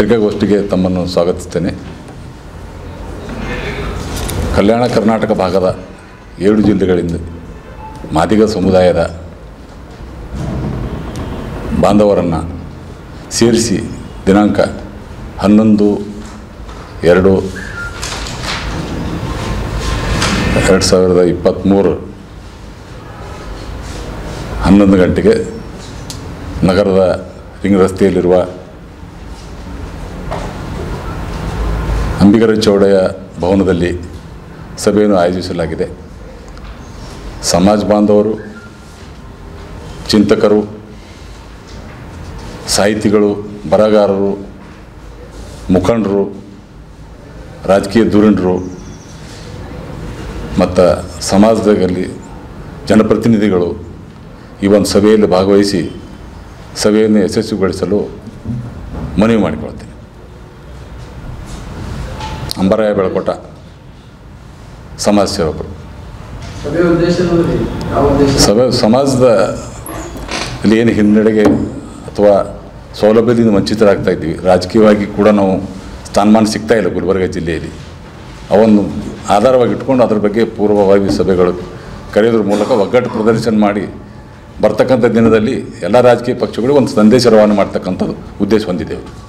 ಪತ್ರಿಕಾಗೋಷ್ಠಿಗೆ ತಮ್ಮನ್ನು ಸ್ವಾಗತಿಸ್ತೇನೆ ಕಲ್ಯಾಣ ಕರ್ನಾಟಕ ಭಾಗದ ಏಳು ಜಿಲ್ಲೆಗಳಿಂದ ಮಾದಿಗ ಸಮುದಾಯದ ಬಾಂಧವರನ್ನು ಸೇರಿಸಿ ದಿನಾಂಕ ಹನ್ನೊಂದು ಎರಡು ಎರಡು ಸಾವಿರದ ಇಪ್ಪತ್ತ್ಮೂರು ಹನ್ನೊಂದು ಗಂಟೆಗೆ ನಗರದ ರಿಂಗ್ ರಸ್ತೆಯಲ್ಲಿರುವ ಅಂಬಿಗರ ಚೌಡೆಯ ಭವನದಲ್ಲಿ ಸಭೆಯನ್ನು ಆಯೋಜಿಸಲಾಗಿದೆ ಸಮಾಜ ಬಾಂಧವರು ಚಿಂತಕರು ಸಾಹಿತಿಗಳು ಬರಹಗಾರರು ಮುಖಂಡರು ರಾಜಕೀಯ ಧುರೀಣರು ಮತ್ತು ಸಮಾಜದಲ್ಲಿ ಜನಪ್ರತಿನಿಧಿಗಳು ಈ ಒಂದು ಸಭೆಯಲ್ಲಿ ಭಾಗವಹಿಸಿ ಸಭೆಯನ್ನು ಯಶಸ್ವಿಗೊಳಿಸಲು ಮನವಿ ಮಾಡಿಕೊಳ್ತೇನೆ ಅಂಬರಾಯ ಬೆಳಕೋಟ ಸಮಾಜ ಸೇವಕರು ಸಭೆಯ ಉದ್ದೇಶ ನೋಡಿ ಯಾವ ಉದ್ದೇಶ ಸಭೆ ಸಮಾಜದ ಇಲ್ಲಿ ಏನು ಹಿನ್ನಡೆಗೆ ಅಥವಾ ಸೌಲಭ್ಯದಿಂದ ವಂಚಿತರಾಗ್ತಾ ಇದ್ದೀವಿ ರಾಜಕೀಯವಾಗಿ ಕೂಡ ನಾವು ಸ್ಥಾನಮಾನ ಸಿಗ್ತಾ ಇಲ್ಲ ಗುಲ್ಬರ್ಗ ಜಿಲ್ಲೆಯಲ್ಲಿ ಅವನ್ನು ಆಧಾರವಾಗಿ ಇಟ್ಕೊಂಡು ಅದ್ರ ಬಗ್ಗೆ ಪೂರ್ವವಾಗಿ ಸಭೆಗಳು ಕರೆಯೋದ್ರ ಮೂಲಕ ಒಗ್ಗಟ್ಟು ಪ್ರದರ್ಶನ ಮಾಡಿ ಬರ್ತಕ್ಕಂಥ ದಿನದಲ್ಲಿ ಎಲ್ಲ ರಾಜಕೀಯ ಪಕ್ಷಗಳು ಒಂದು ಸಂದೇಶ ರವಾನೆ ಮಾಡ್ತಕ್ಕಂಥದ್ದು ಉದ್ದೇಶ ಹೊಂದಿದ್ದೇವೆ